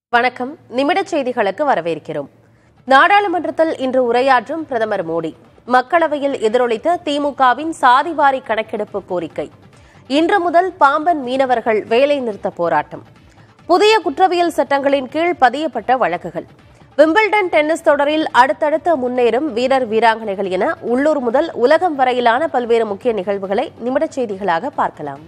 வணக்கம் நிமிடச் செய்திகளுக்கு வரவேற்கிறோம் நாடாளுமன்றத்தில் இன்று உரையாற்றும் பிரதமர் மோடி மக்களவையில் எதிரொலித்த திமுகவின் சாதிவாரி கணக்கெடுப்பு கோரிக்கை இன்று முதல் பாம்பன் மீனவர்கள் வேலை நிறுத்த போராட்டம் புதிய குற்றவியல் சட்டங்களின் கீழ் பதியப்பட்ட வழக்குகள் விம்பிள்டன் டென்னிஸ் தொடரில் அடுத்தடுத்த முன்னேறும் வீரர் வீராங்கனைகள் என உள்ளூர் முதல் உலகம் வரையிலான பல்வேறு முக்கிய நிகழ்வுகளை நிமிடச் செய்திகளாக பார்க்கலாம்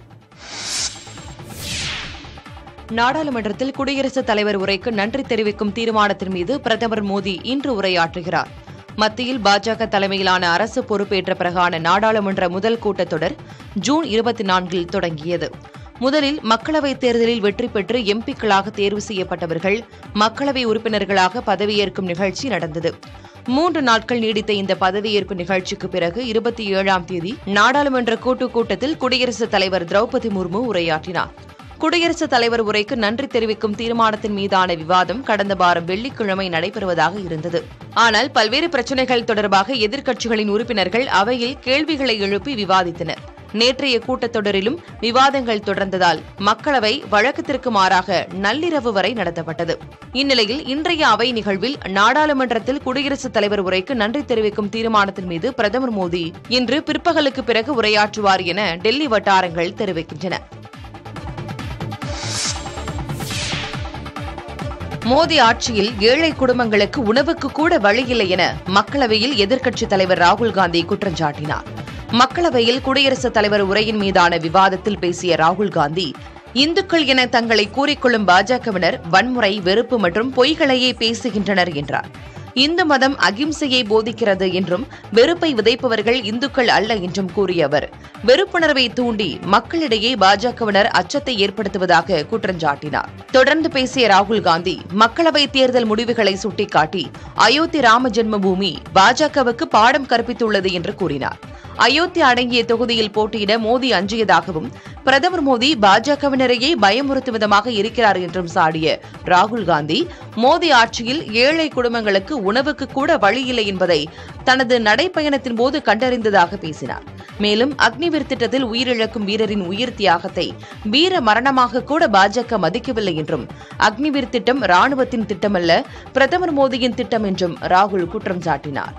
நாடாளுமன்றத்தில் குடியரசுத் தலைவர் உரைக்கு நன்றி தெரிவிக்கும் தீர்மானத்தின் மீது பிரதமர் மோடி இன்று உரையாற்றுகிறார் மத்தியில் பாஜக தலைமையிலான அரசு பொறுப்பேற்ற பிறகான நாடாளுமன்ற முதல் கூட்டத்தொடர் ஜூன் இருபத்தி நான்கில் தொடங்கியது முதலில் மக்களவைத் தேர்தலில் வெற்றி பெற்று எம்பிக்களாக தேர்வு செய்யப்பட்டவர்கள் மக்களவை உறுப்பினர்களாக பதவியேற்கும் நிகழ்ச்சி நடந்தது மூன்று நாட்கள் நீடித்த இந்த பதவியேற்பு நிகழ்ச்சிக்கு பிறகு இருபத்தி ஏழாம் தேதி நாடாளுமன்ற கூட்டுக் கூட்டத்தில் குடியரசுத் தலைவர் திரௌபதி முர்மு உரையாற்றினார் குடியரசுத் தலைவர் உரைக்கு நன்றி தெரிவிக்கும் தீர்மானத்தின் மீதான விவாதம் கடந்த வாரம் வெள்ளிக்கிழமை நடைபெறுவதாக இருந்தது ஆனால் பல்வேறு பிரச்சினைகள் தொடர்பாக எதிர்க்கட்சிகளின் உறுப்பினர்கள் அவையில் கேள்விகளை எழுப்பி விவாதித்தனர் நேற்றைய கூட்டத்தொடரிலும் விவாதங்கள் தொடர்ந்ததால் மக்களவை வழக்கத்திற்கு மாறாக நள்ளிரவு வரை நடத்தப்பட்டது இந்நிலையில் இன்றைய அவை நிகழ்வில் நாடாளுமன்றத்தில் குடியரசுத் தலைவர் உரைக்கு நன்றி தெரிவிக்கும் தீர்மானத்தின் மீது பிரதமர் மோடி இன்று பிற்பகலுக்கு பிறகு உரையாற்றுவார் என டெல்லி வட்டாரங்கள் தெரிவிக்கின்றன மோடி ஆட்சியில் ஏழை குடும்பங்களுக்கு உணவுக்கு கூட வழியில்லை என மக்களவையில் எதிர்க்கட்சித் தலைவர் ராகுல் காந்தி குற்றம் சாட்டினார் மக்களவையில் குடியரசுத் தலைவர் உரையின் மீதான விவாதத்தில் பேசிய ராகுல் காந்தி இந்துக்கள் என தங்களை கூறிக்கொள்ளும் பாஜகவினர் வன்முறை வெறுப்பு மற்றும் பொய்களையே பேசுகின்றனர் என்றார் இந்து மதம் அகிம்சையை போதிக்கிறது என்றும் வெறுப்பை விதைப்பவர்கள் இந்துக்கள் அல்ல என்றும் கூறிய அவர் வெறுப்புணர்வை தூண்டி மக்களிடையே பாஜகவினர் அச்சத்தை ஏற்படுத்துவதாக குற்றஞ்சாட்டினார் தொடர்ந்து பேசிய ராகுல் காந்தி மக்களவை தேர்தல் முடிவுகளை சுட்டிக்காட்டி அயோத்தி ராம ஜென்மபூமி பாஜகவுக்கு பாடம் கற்பித்துள்ளது என்று கூறினார் அயோத்தி அடங்கிய தொகுதியில் போட்டியிட மோடி அஞ்சியதாகவும் பிரதமர் மோடி பாஜகவினரையே பயமுறுத்தும் விதமாக இருக்கிறார் என்றும் சாடிய ராகுல் காந்தி மோடி ஆட்சியில் ஏழை குடும்பங்களுக்கு உணவுக்கு கூட வழியில்லை என்பதை தனது நடைப்பயணத்தின் போது கண்டறிந்ததாக பேசினார் மேலும் அக்னிவீர் திட்டத்தில் உயிரிழக்கும் வீரரின் உயிர் தியாகத்தை வீர மரணமாக கூட பாஜக மதிக்கவில்லை என்றும் அக்னிவீர் திட்டம் ராணுவத்தின் திட்டமல்ல பிரதமர் மோடியின் திட்டம் என்றும் ராகுல் குற்றம் சாட்டினார்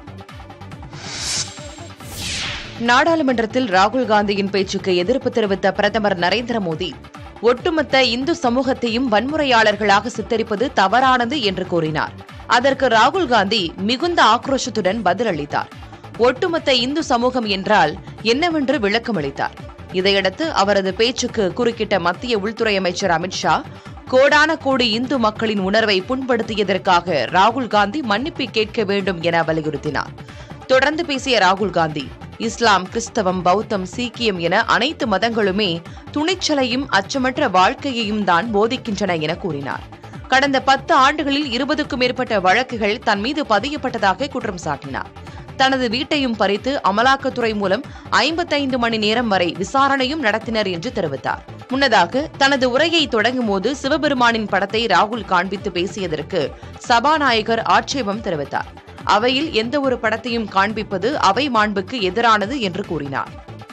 நாடாளுமன்றத்தில் ராகுல் காந்தியின் பேச்சுக்கு எதிர்ப்பு தெரிவித்த பிரதமர் நரேந்திர மோடி ஒட்டுமொத்த இந்து சமூகத்தையும் வன்முறையாளர்களாக சித்தரிப்பது தவறானது என்று கூறினார் அதற்கு ராகுல் காந்தி மிகுந்த ஆக்ரோஷத்துடன் பதிலளித்தார் ஒட்டுமொத்த இந்து சமூகம் என்றால் என்னவென்று விளக்கமளித்தார் இதையடுத்து அவரது பேச்சுக்கு குறுக்கிட்ட மத்திய உள்துறை அமைச்சர் அமித்ஷா கோடான கோடி இந்து மக்களின் உணர்வை புண்படுத்தியதற்காக ராகுல் காந்தி மன்னிப்பு கேட்க வேண்டும் என வலியுறுத்தினார் தொடர்ந்து பேசிய ராகுல் காந்தி இஸ்லாம் கிறிஸ்தவம் பௌத்தம் சீக்கியம் என அனைத்து மதங்களுமே துணிச்சலையும் அச்சமற்ற வாழ்க்கையையும் தான் போதிக்கின்றன என கூறினார் கடந்த பத்து ஆண்டுகளில் இருபதுக்கும் மேற்பட்ட வழக்குகள் தன் மீது பதியப்பட்டதாக குற்றம் சாட்டினார் தனது வீட்டையும் பறித்து அமலாக்கத்துறை மூலம் ஐம்பத்தைந்து மணி நேரம் வரை விசாரணையும் நடத்தினர் என்று தெரிவித்தார் முன்னதாக தனது உரையை தொடங்கும் போது சிவபெருமானின் படத்தை ராகுல் காண்பித்து பேசியதற்கு சபாநாயகர் ஆட்சேபம் தெரிவித்தார் அவையில் எந்த ஒரு படத்தையும் காண்பிப்பது அவை மாண்புக்கு எதிரானது என்று கூறினார்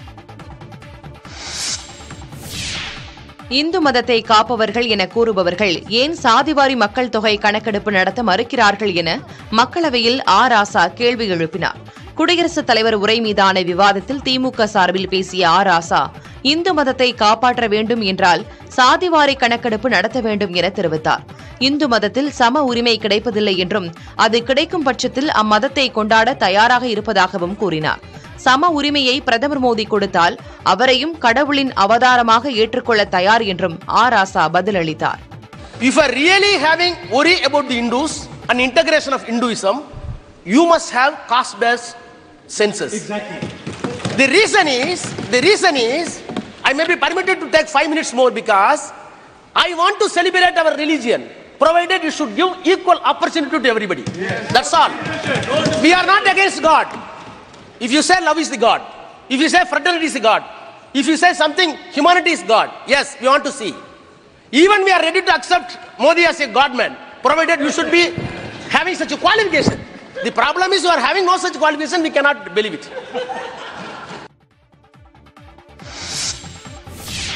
இந்து மதத்தை காப்பவர்கள் என கூறுபவர்கள் ஏன் சாதிவாரி மக்கள் தொகை கணக்கெடுப்பு நடத்த மறுக்கிறார்கள் என மக்களவையில் ஆ ராசா கேள்வி எழுப்பினார் குடியரசுத் தலைவர் உரை மீதான விவாதத்தில் திமுக சார்பில் பேசிய ஆ ராசா இந்து மதத்தை காப்பாற்ற வேண்டும் என்றால் சாதிவாரி கணக்கெடுப்பு நடத்த வேண்டும் என தெரிவித்தார் இந்து மதத்தில் சம உரிமை கிடைப்பதில்லை என்றும் அது கிடைக்கும் பட்சத்தில் அம்மதத்தை கொண்டாட தயாராக இருப்பதாகவும் கூறினார் சம உரிமையை பிரதமர் மோடி கொடுத்தால் அவரையும் கடவுளின் அவதாரமாக ஏற்றுக்கொள்ள தயார் என்றும் ஆ ராசா பதிலளித்தார் If you are really having worry about the Hindus and integration of Hinduism, you must have caste-based census. Exactly. The reason is, the reason is, I may be permitted to take five minutes more because I want to celebrate our religion, provided you should give equal opportunity to everybody. That's all. We are not against God. If you say love is the God, if you say fraternity is the God, if you say something, humanity is God, yes, we want to see. Even we are ready to accept Modi as a godman, provided you should be having such a qualification. The problem is you are having no such qualification, we cannot believe it.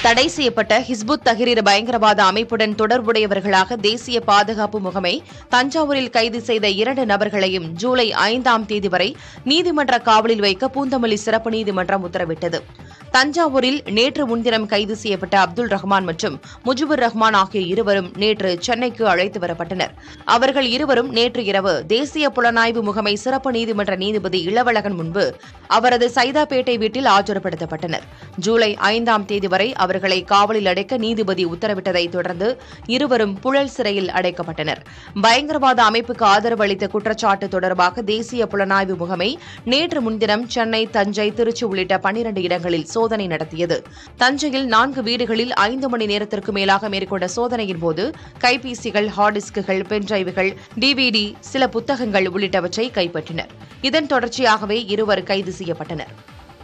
தடை செய்யப்பட்ட ஹிஸ்புத் Tahrir பயங்கரவாத அமைப்புடன் தொடர்புடையவர்களாக தேசிய பாதுகாப்பு முகமை தஞ்சாவூரில் கைது செய்த இரண்டு நபர்களையும் ஜூலை ஐந்தாம் தேதி வரை நீதிமன்ற காவலில் வைக்க பூந்தமல்லி சிறப்பு நீதிமன்றம் உத்தரவிட்டது தஞ்சாவூரில் நேற்று முன்தினம் கைது செய்யப்பட்ட அப்துல் ரஹ்மான் மற்றும் முஜிபுர் ரஹ்மான் ஆகிய இருவரும் நேற்று சென்னைக்கு அழைத்து வரப்பட்டனர் அவர்கள் இருவரும் நேற்று இரவு தேசிய புலனாய்வு முகமை சிறப்பு நீதிமன்ற நீதிபதி இளவழகன் முன்பு அவரது சைதாப்பேட்டை வீட்டில் ஆஜர்படுத்தப்பட்டனர் ஜூலை ஐந்தாம் தேதி வரை அவர்களை காவலில் அடைக்க நீதிபதி உத்தரவிட்டதைத் தொடர்ந்து இருவரும் புழல் சிறையில் அடைக்கப்பட்டனர் பயங்கரவாத அமைப்புக்கு ஆதரவு அளித்த குற்றச்சாட்டு தொடர்பாக தேசிய புலனாய்வு முகமை நேற்று முன்தினம் சென்னை தஞ்சை திருச்சி உள்ளிட்ட பன்னிரண்டு இடங்களில் சோதனை நடத்தியது தஞ்சையில் நான்கு வீடுகளில் ஐந்து மணி நேரத்திற்கு மேலாக மேற்கொண்ட சோதனையின் போது கைபேசிகள் ஹார்ட் டிஸ்குகள் பென்டிரைவுகள் டிவிடி சில புத்தகங்கள் உள்ளிட்டவற்றை கைப்பற்றினர் இதன் தொடர்ச்சியாகவே இருவர் கைது செய்யப்பட்டனர்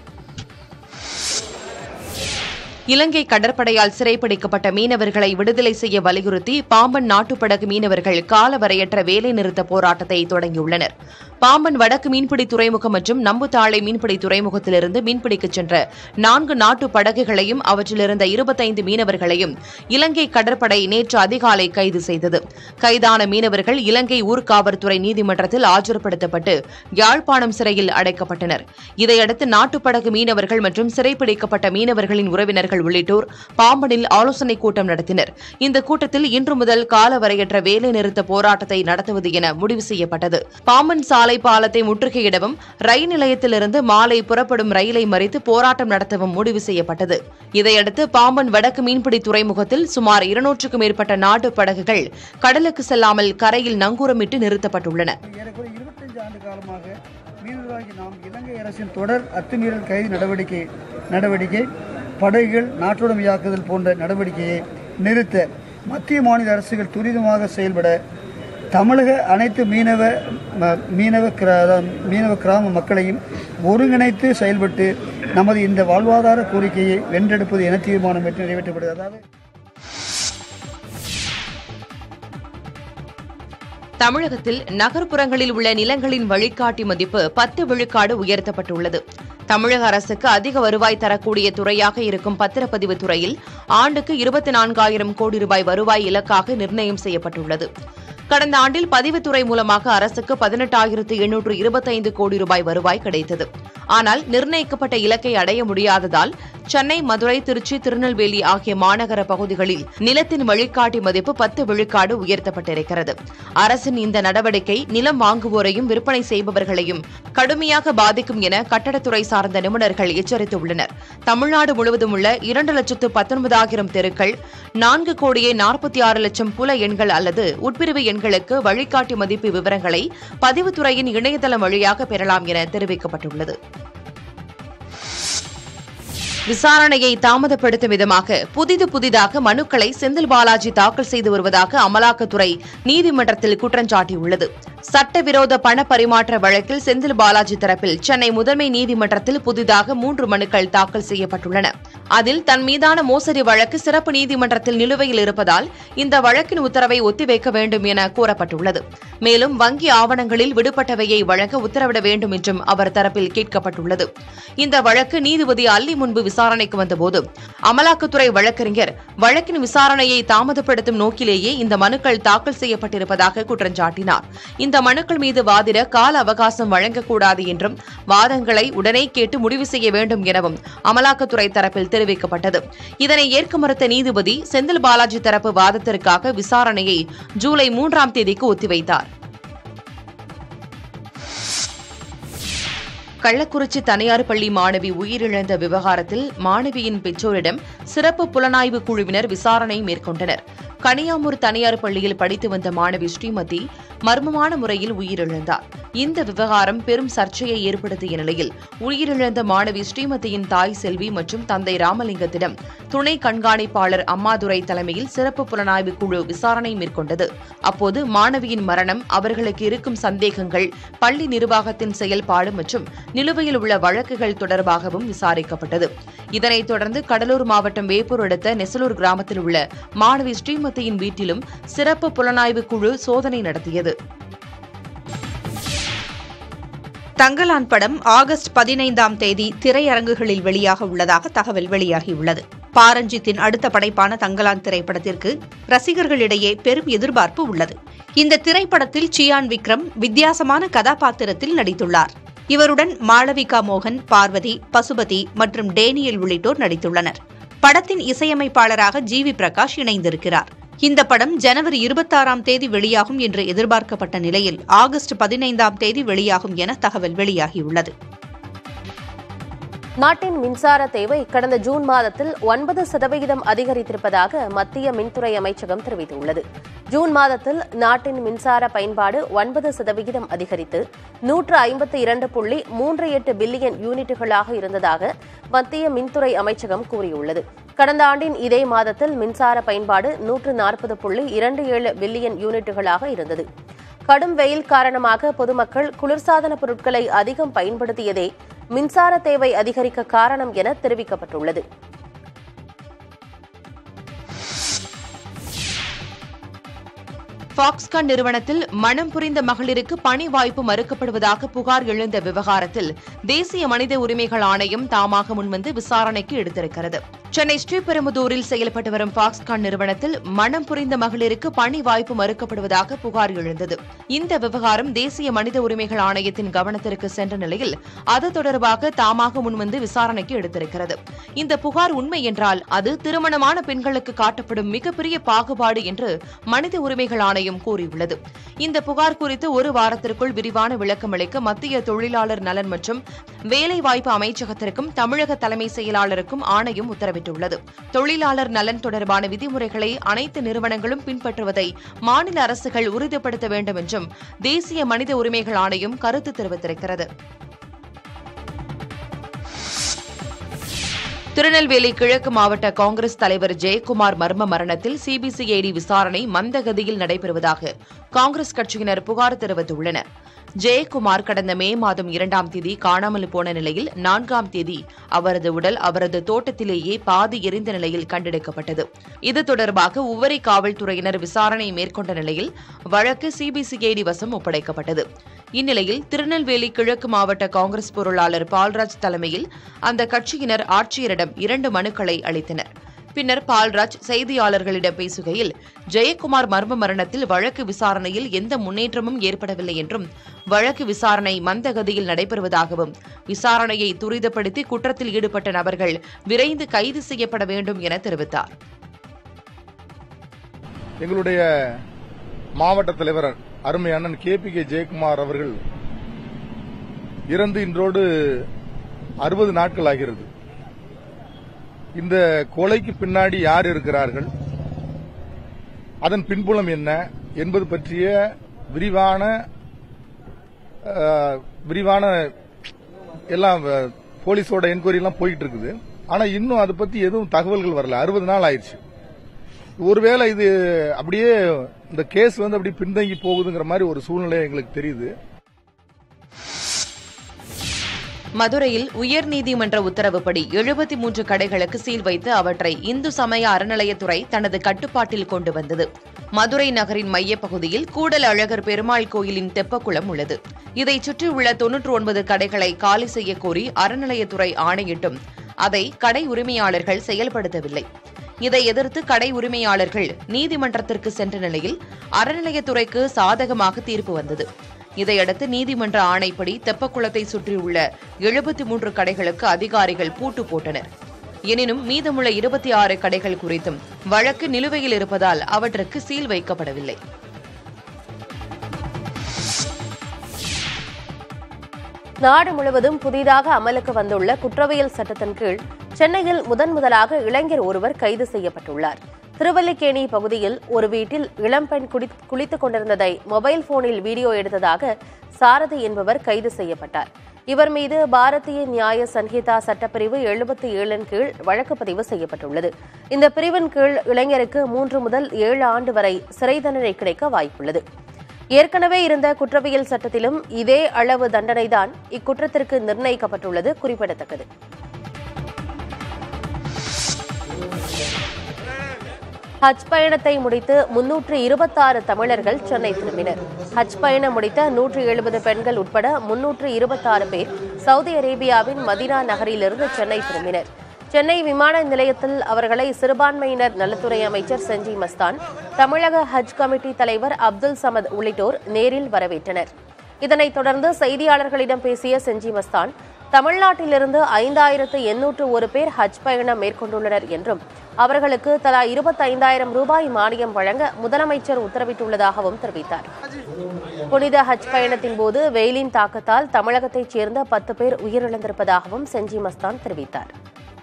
இலங்கை கடற்படையால் சிறைப்பிடிக்கப்பட்ட மீனவர்களை விடுதலை செய்ய வலியுறுத்தி பாம்பன் நாட்டுப்படகு மீனவர்கள் காலவரையற்ற வேலைநிறுத்த போராட்டத்தை தொடங்கியுள்ளனர் பாம்பன் வடக்கு மீன்பிடி துறைமுகம் மற்றும் நம்புத்தாளை மீன்பிடி துறைமுகத்திலிருந்து மீன்பிடிக்கச் சென்ற நான்கு நாட்டு படகுகளையும் அவற்றிலிருந்த இருபத்தைந்து மீனவர்களையும் இலங்கை கடற்படை நேற்று அதிகாலை கைது செய்தது கைதான மீனவர்கள் இலங்கை ஊர்காவல்துறை நீதிமன்றத்தில் ஆஜர்படுத்தப்பட்டு யாழ்ப்பாணம் சிறையில் அடைக்கப்பட்டனர் இதையடுத்து நாட்டுப்படகு மீனவர்கள் மற்றும் சிறைப்பிடிக்கப்பட்ட மீனவர்களின் உறவினர்கள் உள்ளிட்டோர் பாம்பனில் ஆலோசனைக் கூட்டம் நடத்தினர் இந்த கூட்டத்தில் இன்று முதல் காலவரையற்ற வேலைநிறுத்த போராட்டத்தை நடத்துவது என முடிவு செய்யப்பட்டது பாம்பன் சாலை பாலத்தை முற்றுகையிடவும் ரயில் நிலையத்திலிருந்து மாலை புறப்படும் ரயிலை மறித்து போராட்டம் நடத்தவும் முடிவு செய்யப்பட்டது இதையடுத்து பாம்பன் வடக்கு மீன்பிடி துறைமுகத்தில் சுமார் இருநூற்றுக்கும் மேற்பட்ட நாட்டு படகுகள் கடலுக்கு செல்லாமல் கரையில் நங்கூரமிட்டு நிறுத்தப்பட்டுள்ளன ஏறக்குறைய இருபத்தஞ்சு ஆண்டு காலமாக மீனவர்களாகி நாம் இலங்கை அரசின் தொடர் அத்துமீறல் கைது நடவடிக்கை நடவடிக்கை படகுகள் நாட்டுடைமையாக்குதல் போன்ற நடவடிக்கையை நிறுத்த மத்திய மாநில அரசுகள் துரிதமாக செயல்பட தமிழக அனைத்து மீனவ ம- மீனவ கிரா- மீனவ கிராம மக்களையும் ஒருங்கிணைத்து செயல்பட்டு நமது இந்த வாழ்வாதார கோரிக்கையை வென்றெடுப்பது என தீர்மானம் பெற்று நிறைவேற்றப்படுகிறது அதாவது தமிழகத்தில் நகர்ப்புறங்களில் உள்ள நிலங்களின் வழிகாட்டி மதிப்பு பத்து விழுக்காடு உயர்த்தப்பட்டுள்ளது தமிழக அரசுக்கு அதிக வருவாய் தரக்கூடிய துறையாக இருக்கும் பத்திரப்பதிவு துறையில் ஆண்டுக்கு இருபத்தி நான்காயிரம் கோடி ரூபாய் வருவாய் இலக்காக நிர்ணயம் செய்யப்பட்டுள்ளது கடந்த ஆண்டில் பதிவுத்துறை மூலமாக அரசுக்கு பதினெட்டாயிரத்து எண்ணூற்று இருபத்தைந்து கோடி ரூபாய் வருவாய் கிடைத்தது ஆனால் நிர்ணயிக்கப்பட்ட இலக்கை அடைய முடியாததால் சென்னை மதுரை திருச்சி திருநெல்வேலி ஆகிய மாநகர பகுதிகளில் நிலத்தின் வழிகாட்டி மதிப்பு பத்து விழுக்காடு உயர்த்தப்பட்டிருக்கிறது அரசின் இந்த நடவடிக்கை நிலம் வாங்குவோரையும் விற்பனை செய்பவர்களையும் கடுமையாக பாதிக்கும் என கட்டடத்துறை சார்ந்த நிபுணர்கள் எச்சரித்துள்ளனர் தமிழ்நாடு முழுவதும் உள்ள இரண்டு லட்சத்து பத்தொன்பதாயிரம் தெருக்கள் நான்கு கோடியே நாற்பத்தி ஆறு லட்சம் புல எண்கள் அல்லது உட்பிரிவு எண்களுக்கு வழிகாட்டி மதிப்பு விவரங்களை பதிவுத்துறையின் இணையதளம் வழியாக பெறலாம் என தெரிவிக்கப்பட்டுள்ளது விசாரணையை தாமதப்படுத்தும் விதமாக புதிது புதிதாக மனுக்களை செந்தில் பாலாஜி தாக்கல் செய்து வருவதாக அமலாக்கத்துறை நீதிமன்றத்தில் குற்றஞ்சாட்டியுள்ளது சட்டவிரோத பண பரிமாற்ற வழக்கில் செந்தில் பாலாஜி தரப்பில் சென்னை முதன்மை நீதிமன்றத்தில் புதிதாக மூன்று மனுக்கள் தாக்கல் செய்யப்பட்டுள்ளன அதில் தன் மீதான மோசடி வழக்கு சிறப்பு நீதிமன்றத்தில் நிலுவையில் இருப்பதால் இந்த வழக்கின் உத்தரவை ஒத்திவைக்க வேண்டும் என கூறப்பட்டுள்ளது மேலும் வங்கி ஆவணங்களில் விடுபட்டவையை வழங்க உத்தரவிட வேண்டும் என்றும் அவர் தரப்பில் கேட்கப்பட்டுள்ளது இந்த வழக்கு நீதிபதி அல்லி முன்பு விசாரணைக்கு வந்தபோது அமலாக்கத்துறை வழக்கறிஞர் வழக்கின் விசாரணையை தாமதப்படுத்தும் நோக்கிலேயே இந்த மனுக்கள் தாக்கல் செய்யப்பட்டிருப்பதாக குற்றஞ்சாட்டினார் இந்த மனுக்கள் மீது வாதிட கால அவகாசம் வழங்கக்கூடாது என்றும் வாதங்களை உடனே கேட்டு முடிவு செய்ய வேண்டும் எனவும் அமலாக்கத்துறை தரப்பில் தெரிவிக்கப்பட்டது இதனை ஏற்க மறுத்த நீதிபதி செந்தில் பாலாஜி தரப்பு வாதத்திற்காக விசாரணையை ஜூலை மூன்றாம் தேதிக்கு ஒத்திவைத்தார் கள்ளக்குறிச்சி தனியார் பள்ளி மாணவி உயிரிழந்த விவகாரத்தில் மாணவியின் பெற்றோரிடம் சிறப்பு புலனாய்வு குழுவினர் விசாரணை மேற்கொண்டனர் கனியாமூர் தனியார் பள்ளியில் படித்து வந்த மாணவி ஸ்ரீமதி மர்மமான முறையில் உயிரிழந்தார் இந்த விவகாரம் பெரும் சர்ச்சையை ஏற்படுத்திய நிலையில் உயிரிழந்த மாணவி ஸ்ரீமதியின் தாய் செல்வி மற்றும் தந்தை ராமலிங்கத்திடம் துணை கண்காணிப்பாளர் அம்மாதுரை தலைமையில் சிறப்பு புலனாய்வு குழு விசாரணை மேற்கொண்டது அப்போது மாணவியின் மரணம் அவர்களுக்கு இருக்கும் சந்தேகங்கள் பள்ளி நிர்வாகத்தின் செயல்பாடு மற்றும் நிலுவையில் உள்ள வழக்குகள் தொடர்பாகவும் விசாரிக்கப்பட்டது இதனைத் தொடர்ந்து கடலூர் மாவட்டம் வேப்பூர் அடுத்த நெசலூர் கிராமத்தில் உள்ள மாணவி ஸ்ரீமதியின் வீட்டிலும் சிறப்பு புலனாய்வு குழு சோதனை நடத்தியது தங்கலான் படம் ஆகஸ்ட் பதினைந்தாம் தேதி திரையரங்குகளில் வெளியாக உள்ளதாக தகவல் வெளியாகியுள்ளது பாரஞ்சித்தின் அடுத்த படைப்பான தங்கலான் திரைப்படத்திற்கு ரசிகர்களிடையே பெரும் எதிர்பார்ப்பு உள்ளது இந்த திரைப்படத்தில் சியான் விக்ரம் வித்தியாசமான கதாபாத்திரத்தில் நடித்துள்ளார் இவருடன் மாளவிகா மோகன் பார்வதி பசுபதி மற்றும் டேனியல் உள்ளிட்டோர் நடித்துள்ளனர் படத்தின் இசையமைப்பாளராக ஜி வி பிரகாஷ் இணைந்திருக்கிறார் இந்த படம் ஜனவரி இருபத்தாறாம் தேதி வெளியாகும் என்று எதிர்பார்க்கப்பட்ட நிலையில் ஆகஸ்ட் பதினைந்தாம் தேதி வெளியாகும் என தகவல் வெளியாகியுள்ளது நாட்டின் மின்சார தேவை கடந்த ஜூன் மாதத்தில் ஒன்பது சதவிகிதம் அதிகரித்திருப்பதாக மத்திய மின்துறை அமைச்சகம் தெரிவித்துள்ளது ஜூன் மாதத்தில் நாட்டின் மின்சார பயன்பாடு ஒன்பது சதவிகிதம் அதிகரித்து நூற்று ஐம்பத்தி இரண்டு புள்ளி மூன்று எட்டு பில்லியன் யூனிட்டுகளாக இருந்ததாக மத்திய மின்துறை அமைச்சகம் கூறியுள்ளது கடந்த ஆண்டின் இதே மாதத்தில் மின்சார பயன்பாடு நூற்று நாற்பது புள்ளி இரண்டு ஏழு பில்லியன் யூனிட்டுகளாக இருந்தது கடும் வெயில் காரணமாக பொதுமக்கள் குளிர்சாதன பொருட்களை அதிகம் பயன்படுத்தியதே மின்சார தேவை அதிகரிக்க காரணம் என தெரிவிக்கப்பட்டுள்ளது ஃபாக்ஸ்கான் நிறுவனத்தில் மனம் புரிந்த மகளிருக்கு பணி வாய்ப்பு மறுக்கப்படுவதாக புகார் எழுந்த விவகாரத்தில் தேசிய மனித உரிமைகள் ஆணையம் தாமாக முன்வந்து விசாரணைக்கு எடுத்திருக்கிறது சென்னை ஸ்ரீபெரும்புதூரில் செயல்பட்டு வரும் ஃபாக்ஸ்கான் நிறுவனத்தில் மனம் புரிந்த மகளிருக்கு பணி வாய்ப்பு மறுக்கப்படுவதாக புகார் எழுந்தது இந்த விவகாரம் தேசிய மனித உரிமைகள் ஆணையத்தின் கவனத்திற்கு சென்ற நிலையில் அது தொடர்பாக தாமாக முன்வந்து விசாரணைக்கு எடுத்திருக்கிறது இந்த புகார் உண்மை என்றால் அது திருமணமான பெண்களுக்கு காட்டப்படும் மிகப்பெரிய பாகுபாடு என்று மனித உரிமைகள் ஆணையம் கூறியுள்ளது இந்த புகார் குறித்து ஒரு வாரத்திற்குள் விரிவான விளக்கம் அளிக்க மத்திய தொழிலாளர் நலன் மற்றும் வேலைவாய்ப்பு அமைச்சகத்திற்கும் தமிழக தலைமை செயலாளருக்கும் ஆணையம் உத்தரவிட்டுள்ளது தொழிலாளர் நலன் தொடர்பான விதிமுறைகளை அனைத்து நிறுவனங்களும் பின்பற்றுவதை மாநில அரசுகள் உறுதிப்படுத்த வேண்டும் என்றும் தேசிய மனித உரிமைகள் ஆணையம் கருத்து தெரிவித்திருக்கிறது திருநெல்வேலி கிழக்கு மாவட்ட காங்கிரஸ் தலைவர் ஜெயக்குமார் மர்ம மரணத்தில் சிபிசிஐடி விசாரணை மந்தகதியில் நடைபெறுவதாக காங்கிரஸ் கட்சியினர் புகார் தெரிவித்துள்ளனர் ஜெயக்குமார் கடந்த மே மாதம் இரண்டாம் தேதி காணாமல் போன நிலையில் நான்காம் தேதி அவரது உடல் அவரது தோட்டத்திலேயே பாதி எரிந்த நிலையில் கண்டெடுக்கப்பட்டது இது தொடர்பாக உவரி காவல்துறையினர் விசாரணை மேற்கொண்ட நிலையில் வழக்கு சிபிசிஐடி வசம் ஒப்படைக்கப்பட்டது இந்நிலையில் திருநெல்வேலி கிழக்கு மாவட்ட காங்கிரஸ் பொருளாளர் பால்ராஜ் தலைமையில் அந்த கட்சியினர் ஆட்சியரிடம் இரண்டு மனுக்களை அளித்தனர் பின்னர் பால்ராஜ் செய்தியாளர்களிடம் பேசுகையில் ஜெயக்குமார் மர்ம மரணத்தில் வழக்கு விசாரணையில் எந்த முன்னேற்றமும் ஏற்படவில்லை என்றும் வழக்கு விசாரணை மந்தகதியில் நடைபெறுவதாகவும் விசாரணையை துரிதப்படுத்தி குற்றத்தில் ஈடுபட்ட நபர்கள் விரைந்து கைது செய்யப்பட வேண்டும் என தெரிவித்தார் எங்களுடைய மாவட்ட தலைவர் அருமை அண்ணன் கே பி கே ஜெயக்குமார் அவர்கள் இறந்து இன்றோடு அறுபது நாட்கள் ஆகிறது இந்த கொலைக்கு பின்னாடி யார் இருக்கிறார்கள் அதன் பின்புலம் என்ன என்பது பற்றிய விரிவான அஹ், விரிவான எல்லாம் அஹ், போலீஸோட என்கொயரி எல்லாம் போயிட்டு இருக்குது ஆனா இன்னும் அதை பத்தி எதுவும் தகவல்கள் வரல அறுபது நாள் ஆயிடுச்சு ஒருவேளை இது அப்படியே இந்த கேஸ் வந்து அப்படி பின்தங்கி போகுதுங்கிற மாதிரி ஒரு சூழ்நிலை எங்களுக்கு தெரியுது மதுரையில் உயர்நீதிமன்ற உத்தரவுப்படி எழுபத்தி மூன்று கடைகளுக்கு சீல் வைத்து அவற்றை இந்து சமய அறநிலையத்துறை தனது கட்டுப்பாட்டில் கொண்டு வந்தது மதுரை நகரின் மையப்பகுதியில் கூடல் அழகர் பெருமாள் கோயிலின் தெப்பக்குளம் உள்ளது இதைச் சுற்றியுள்ள தொன்னூற்று ஒன்பது கடைகளை காலி செய்யக் கோரி அறநிலையத்துறை ஆணையிட்டும் அதை கடை உரிமையாளர்கள் செயல்படுத்தவில்லை இதை எதிர்த்து கடை உரிமையாளர்கள் நீதிமன்றத்திற்கு சென்ற நிலையில் அறநிலையத்துறைக்கு சாதகமாக தீர்ப்பு வந்தது இதையடுத்து நீதிமன்ற ஆணைப்படி தெப்பக்குளத்தை சுற்றியுள்ள எழுபத்தி மூன்று கடைகளுக்கு அதிகாரிகள் பூட்டு போட்டனர் எனினும் மீதமுள்ள இருபத்தி ஆறு கடைகள் குறித்தும் வழக்கு நிலுவையில் இருப்பதால் அவற்றுக்கு சீல் வைக்கப்படவில்லை நாடு முழுவதும் புதிதாக அமலுக்கு வந்துள்ள குற்றவியல் சட்டத்தின் கீழ் சென்னையில் முதன் முதலாக இளைஞர் ஒருவர் கைது செய்யப்பட்டுள்ளார் திருவல்லிக்கேணி பகுதியில் ஒரு வீட்டில் இளம்பெண் குடி- குளித்துக் கொண்டிருந்ததை மொபைல் போனில் வீடியோ எடுத்ததாக சாரதி என்பவர் கைது செய்யப்பட்டார் இவர் மீது பாரதிய நியாய சன்ஹிதா சட்டப்பிரிவு எழுபத்தி ஏழின் கீழ் வழக்கு பதிவு செய்யப்பட்டுள்ளது இந்த பிரிவின் கீழ் இளைஞருக்கு மூன்று முதல் ஏழு ஆண்டு வரை சிறை தண்டனை கிடைக்க வாய்ப்புள்ளது ஏற்கனவே இருந்த குற்றவியல் சட்டத்திலும் இதே அளவு தண்டனைதான் இக்குற்றத்திற்கு நிர்ணயிக்கப்பட்டுள்ளது குறிப்பிடத்தக்கது ஹஜ் பயணத்தை முடித்து முன்னூற்று இருபத்தாறு தமிழர்கள் சென்னை திரும்பினர் ஹஜ் பயணம் முடித்த நூற்று எழுபது பெண்கள் உட்பட முன்னூற்று இருபத்தாறு பேர் சவுதி அரேபியாவின் மதீனா நகரிலிருந்து சென்னை திரும்பினர் சென்னை விமான நிலையத்தில் அவர்களை சிறுபான்மையினர் நலத்துறை அமைச்சர் செஞ்சி மஸ்தான் தமிழக ஹஜ் கமிட்டி தலைவர் அப்துல் சமத் உள்ளிட்டோர் நேரில் வரவேற்றனர் இதனைத் தொடர்ந்து செய்தியாளர்களிடம் பேசிய செஞ்சி மஸ்தான் தமிழ்நாட்டிலிருந்து ஐந்தாயிரத்து எண்ணூற்று ஒரு பேர் ஹஜ் பயணம் மேற்கொண்டுள்ளனர் என்றும் அவர்களுக்கு தலா இருபத்தைந்தாயிரம் ரூபாய் மானியம் வழங்க முதலமைச்சர் உத்தரவிட்டுள்ளதாகவும் தெரிவித்தார் புனித ஹஜ் பயணத்தின் போது வெயிலின் தாக்கத்தால் தமிழகத்தைச் சேர்ந்த பத்து பேர் உயிரிழந்திருப்பதாகவும் செஞ்சி மஸ்தான் தெரிவித்தார்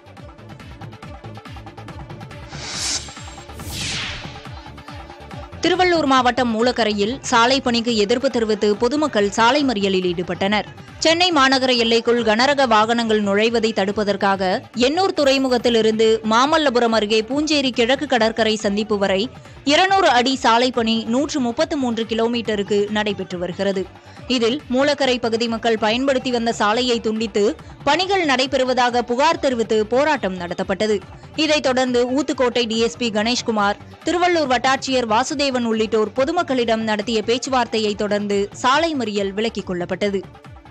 திருவள்ளூர் மாவட்டம் மூலக்கரையில் சாலை பணிக்கு எதிர்ப்பு தெரிவித்து பொதுமக்கள் சாலை மறியலில் ஈடுபட்டனர் சென்னை மாநகர எல்லைக்குள் கனரக வாகனங்கள் நுழைவதை தடுப்பதற்காக எண்ணூர் துறைமுகத்திலிருந்து மாமல்லபுரம் அருகே பூஞ்சேரி கிழக்கு கடற்கரை சந்திப்பு வரை இருநூறு அடி சாலை பணி நூற்று முப்பத்து மூன்று கிலோமீட்டருக்கு நடைபெற்று வருகிறது இதில் மூலக்கரை பகுதி மக்கள் பயன்படுத்தி வந்த சாலையை துண்டித்து பணிகள் நடைபெறுவதாக புகார் தெரிவித்து போராட்டம் நடத்தப்பட்டது இதைத் தொடர்ந்து ஊத்துக்கோட்டை டிஎஸ்பி கணேஷ்குமார் திருவள்ளூர் வட்டாட்சியர் வாசுதேவன் உள்ளிட்டோர் பொதுமக்களிடம் நடத்திய பேச்சுவார்த்தையை தொடர்ந்து சாலை மறியல் விலக்கிக் கொள்ளப்பட்டது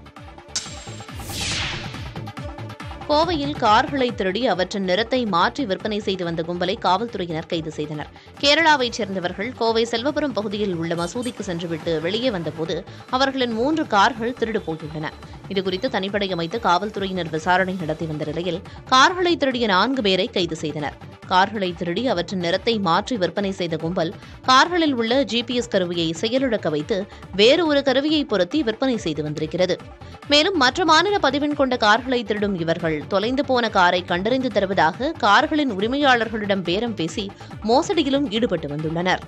கோவையில் கார்களை திருடி அவற்றின் நிறத்தை மாற்றி விற்பனை செய்து வந்த கும்பலை காவல்துறையினர் கைது செய்தனர் கேரளாவைச் சேர்ந்தவர்கள் கோவை செல்வபுரம் பகுதியில் உள்ள மசூதிக்கு சென்றுவிட்டு வெளியே வந்தபோது அவர்களின் மூன்று கார்கள் திருடு போயுள்ளன இதுகுறித்து தனிப்படை அமைத்து காவல்துறையினர் விசாரணை நடத்தி வந்த நிலையில் கார்களை திருடிய நான்கு பேரை கைது செய்தனர் கார்களை திருடி அவற்றின் நிறத்தை மாற்றி விற்பனை செய்த கும்பல் கார்களில் உள்ள ஜிபிஎஸ் கருவியை செயலிழக்க வைத்து வேறு ஒரு கருவியை பொருத்தி விற்பனை செய்து வந்திருக்கிறது மேலும் மற்ற மாநில பதிவெண் கொண்ட கார்களை திருடும் இவர்கள் தொலைந்து போன காரை கண்டறிந்து தருவதாக கார்களின் உரிமையாளர்களிடம் பேரம் பேசி மோசடியிலும் ஈடுபட்டு வந்துள்ளனர்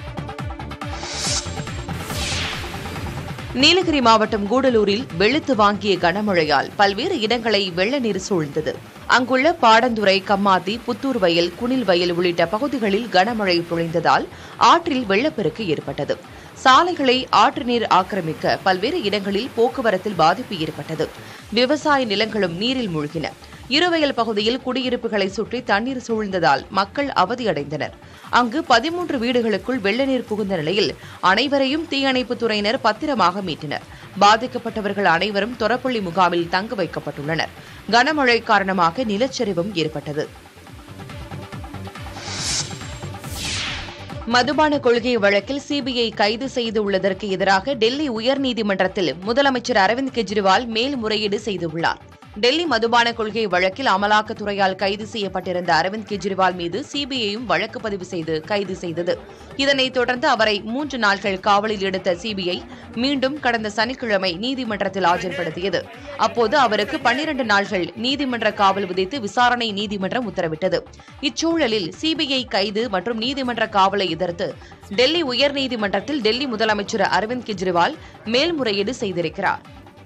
நீலகிரி மாவட்டம் கூடலூரில் வெளுத்து வாங்கிய கனமழையால் பல்வேறு இடங்களை வெள்ள நீர் சூழ்ந்தது அங்குள்ள பாடந்துறை கம்மாத்தி புத்தூர் வயல் குனில் வயல் உள்ளிட்ட பகுதிகளில் கனமழை பொழிந்ததால் ஆற்றில் வெள்ளப்பெருக்கு ஏற்பட்டது சாலைகளை ஆற்று நீர் ஆக்கிரமிக்க பல்வேறு இடங்களில் போக்குவரத்தில் பாதிப்பு ஏற்பட்டது விவசாய நிலங்களும் நீரில் மூழ்கின இருவயல் பகுதியில் குடியிருப்புகளை சுற்றி தண்ணீர் சூழ்ந்ததால் மக்கள் அவதியடைந்தனர் அங்கு பதிமூன்று வீடுகளுக்குள் வெள்ள நீர் புகுந்த நிலையில் அனைவரையும் தீயணைப்புத் துறையினர் பத்திரமாக மீட்டனர் பாதிக்கப்பட்டவர்கள் அனைவரும் தொரப்பள்ளி முகாமில் தங்க வைக்கப்பட்டுள்ளனர் கனமழை காரணமாக நிலச்சரிவும் ஏற்பட்டது மதுபான கொள்கை வழக்கில் சிபிஐ கைது செய்துள்ளதற்கு எதிராக டெல்லி உயர்நீதிமன்றத்தில் முதலமைச்சர் அரவிந்த் கெஜ்ரிவால் மேல்முறையீடு செய்துள்ளார் டெல்லி மதுபான கொள்கை வழக்கில் அமலாக்கத்துறையால் கைது செய்யப்பட்டிருந்த அரவிந்த் கெஜ்ரிவால் மீது சிபிஐயும் வழக்கு பதிவு செய்து கைது செய்தது இதனைத் தொடர்ந்து அவரை மூன்று நாட்கள் காவலில் எடுத்த சிபிஐ மீண்டும் கடந்த சனிக்கிழமை நீதிமன்றத்தில் ஆஜர்படுத்தியது அப்போது அவருக்கு பன்னிரண்டு நாட்கள் நீதிமன்ற காவல் விதித்து விசாரணை நீதிமன்றம் உத்தரவிட்டது இச்சூழலில் சிபிஐ கைது மற்றும் நீதிமன்ற காவலை எதிர்த்து டெல்லி உயர்நீதிமன்றத்தில் டெல்லி முதலமைச்சர் அரவிந்த் கெஜ்ரிவால் மேல்முறையீடு செய்திருக்கிறார்